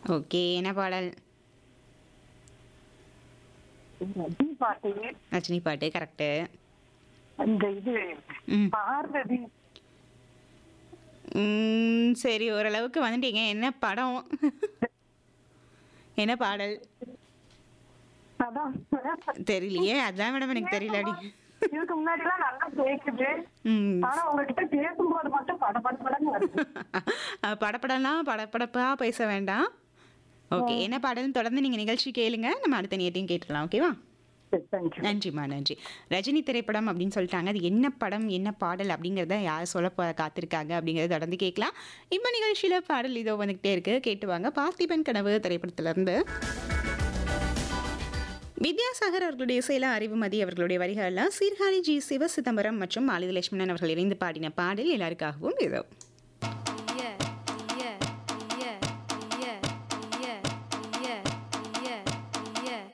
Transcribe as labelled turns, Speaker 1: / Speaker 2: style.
Speaker 1: okay என்ன பாடல்
Speaker 2: ரஜினி பாட்டு
Speaker 1: ரஜினி பாட்டு கரெக்டு
Speaker 2: அந்த இது
Speaker 1: ம்
Speaker 2: பார்வதி
Speaker 1: ம், சரி ஓரளவுக்கு வந்துட்டீங்க என்ன படம் என்ன பாடல்
Speaker 2: அதான்
Speaker 1: தெரியலையே அதான் மேடம் எனக்கு தெரியலடி
Speaker 2: இதுக்கு முன்னாடி எல்லாம் நல்லா கேக்குது
Speaker 1: ம்
Speaker 2: ஆனா உங்ககிட்ட பேசும்போது மட்டும் பட பட படன்னு வருது
Speaker 1: படப்படலாம் படப்படப்பா பேச வேண்டாம் ஓகே என்ன பாடல்னு தொடர்ந்து நீங்கள் நிகழ்ச்சி கேளுங்க நம்ம அடுத்த நேரத்தையும் கேட்டுடலாம் ஓகேவா
Speaker 2: சரி தேங்க்யூ
Speaker 1: நன்றிம்மா நன்றி ரஜினி திரைப்படம் அப்படின்னு சொல்லிட்டாங்க அது என்ன படம் என்ன பாடல் அப்படிங்கிறத யார் சொல்ல போ காத்திருக்காங்க அப்படிங்கிறத தொடர்ந்து கேட்கலாம் இப்போ நிகழ்ச்சியில் பாடல் இதோ வந்துகிட்டே இருக்கு கேட்டு வாங்க பார்த்திபன் கனவு திரைப்படத்திலிருந்து வித்யாசாகர் அவர்களுடைய இசையில அறிவுமதி அவர்களுடைய வரிகளில் சீர்காழி ஜி சிவ சிதம்பரம் மற்றும் மாலித லட்சுமணன் அவர்கள் இணைந்து பாடின பாடல் எல்லாருக்காகவும் இதோ